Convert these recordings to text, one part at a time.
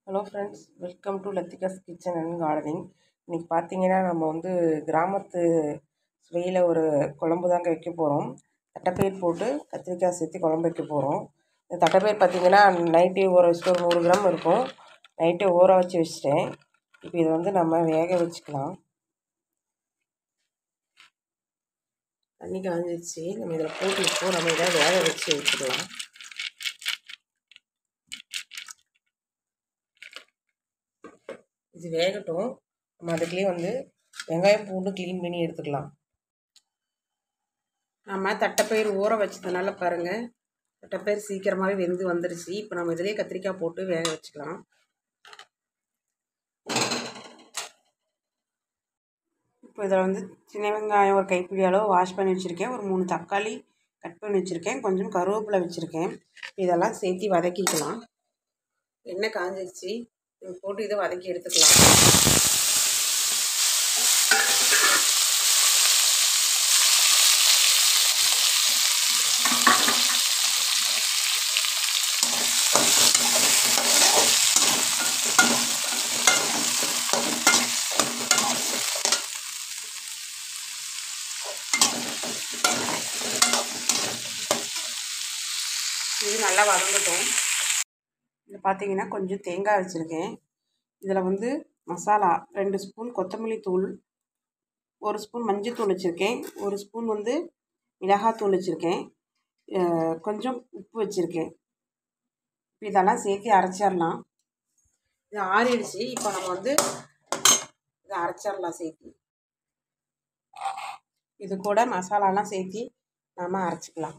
hello friends welcome to Lathika's kitchen and gardening இன்றைக்கி பார்த்தீங்கன்னா நம்ம வந்து கிராமத்து சுவையில் ஒரு குழம்பு தாங்க வைக்க போகிறோம் தட்டைப்பயிர் போட்டு கத்திரிக்காய் சேர்த்து குழம்பு வைக்க போகிறோம் இந்த தட்டைப்பயிர் பார்த்தீங்கன்னா நைட்டே ஊற வச்சுட்டு ஒரு நூறு கிராம் இருக்கும் நைட்டே ஊற வச்சு வச்சுட்டேன் இப்போ இதை வந்து நம்ம வேக வச்சுக்கலாம் தண்ணி காஞ்சிருச்சு நம்ம இதில் போட்டு இப்போ நம்ம இதை வேக வச்சு வச்சுக்கலாம் இது வேகட்டும் நம்ம அதுக்குள்ளேயே வந்து வெங்காயம் பூண்டு க்ளீன் பண்ணி எடுத்துக்கலாம் நம்ம தட்டைப்பயிர் ஊற வச்சதுனால பாருங்கள் தட்டைப்பயிர் சீக்கிரமாகவே வெந்து வந்துருச்சு இப்போ நம்ம இதிலே கத்திரிக்காய் போட்டு வேக வச்சுக்கலாம் இப்போ இதில் வந்து சின்ன வெங்காயம் ஒரு கைப்பிடி அளவு வாஷ் பண்ணி வச்சுருக்கேன் ஒரு மூணு தக்காளி கட் பண்ணி வச்சுருக்கேன் கொஞ்சம் கருவேப்பிலை வச்சுருக்கேன் இதெல்லாம் சேர்த்து வதக்கிக்கலாம் எண்ணெய் காஞ்சிருச்சு இது போட்டு இதை வதக்கி எடுத்துக்கலாம் இது நல்லா வதங்கட்டும் இதில் பார்த்தீங்கன்னா கொஞ்சம் தேங்காய் வச்சுருக்கேன் இதில் வந்து மசாலா ரெண்டு ஸ்பூன் கொத்தமல்லி தூள் ஒரு ஸ்பூன் மஞ்சள்தூள் வச்சுருக்கேன் ஒரு ஸ்பூன் வந்து மிளகாத்தூள் வச்சுருக்கேன் கொஞ்சம் உப்பு வச்சுருக்கேன் இப்போ இதெல்லாம் சேர்த்து அரைச்சிடலாம் இது ஆறிடுச்சு இப்போ நம்ம வந்து இதை அரைச்சிடலாம் சேர்த்து இது கூட மசாலாலாம் சேர்த்து நாம் அரைச்சிக்கலாம்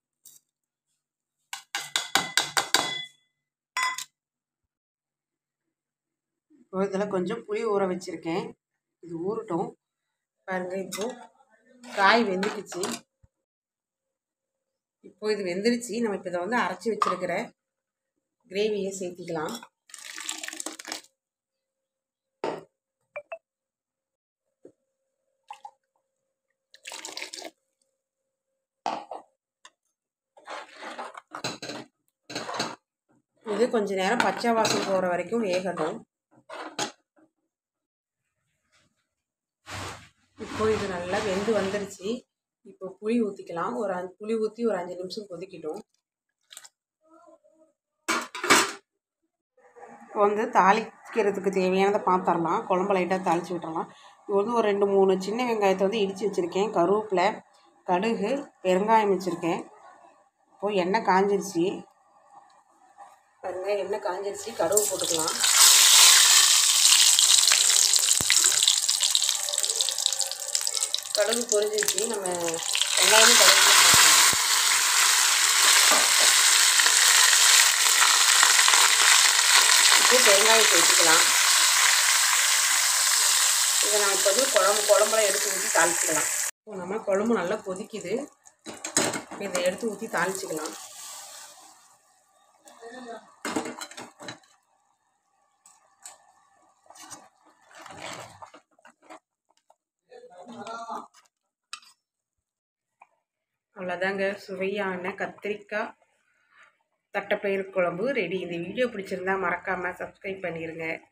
இப்போ இதில் கொஞ்சம் புளி ஊற வச்சுருக்கேன் இது ஊறட்டும் பாருங்கள் இப்போது காய் வெந்துக்குச்சு இப்போ இது வெந்துருச்சு நம்ம இப்போ இதை வந்து அரைச்சி வச்சுருக்கிற கிரேவியை சேர்த்திக்கலாம் இது கொஞ்ச நேரம் பச்சை வாசம் போகிற வரைக்கும் வேகட்டும் இப்போ இது நல்லா வெந்து வந்துருச்சு இப்போ புளி ஊற்றிக்கலாம் ஒரு அஞ்சு புளி ஊற்றி ஒரு அஞ்சு நிமிஷம் கொதிக்கிட்டோம் இப்போ வந்து தாளிக்கிறதுக்கு தேவையானதை பார்த்துடலாம் குழம்பு லைட்டாக தாளித்து விட்டுறலாம் இப்போ வந்து ஒரு ரெண்டு மூணு சின்ன வெங்காயத்தை வந்து இடித்து வச்சுருக்கேன் கருவேப்பிலை கடுகு பெருங்காயம் வச்சுருக்கேன் இப்போது எண்ணெய் காஞ்சிருச்சு பாருங்கள் எண்ணெய் காஞ்சிருச்சு கடுகு போட்டுக்கலாம் கடுகு பொரிஞ்சிருச்சு நம்ம வெங்காயமும் கடுகு சேர்த்துக்கலாம் இப்போ பெருங்காயம் சேர்த்துக்கலாம் இதை நம்ம இப்போ வந்து குழம்பு குழம்புல எடுத்து ஊற்றி தாளிச்சிக்கலாம் இப்போ நம்ம குழம்பு நல்லா கொதிக்குது இதை எடுத்து ஊற்றி தாளிச்சிக்கலாம் அவ்வளோதாங்க சுவையான கத்திரிக்காய் தட்டைப்பயிறு குழம்பு ரெடி இந்த வீடியோ பிடிச்சிருந்தா மறக்காமல் சப்ஸ்கிரைப் பண்ணிடுங்க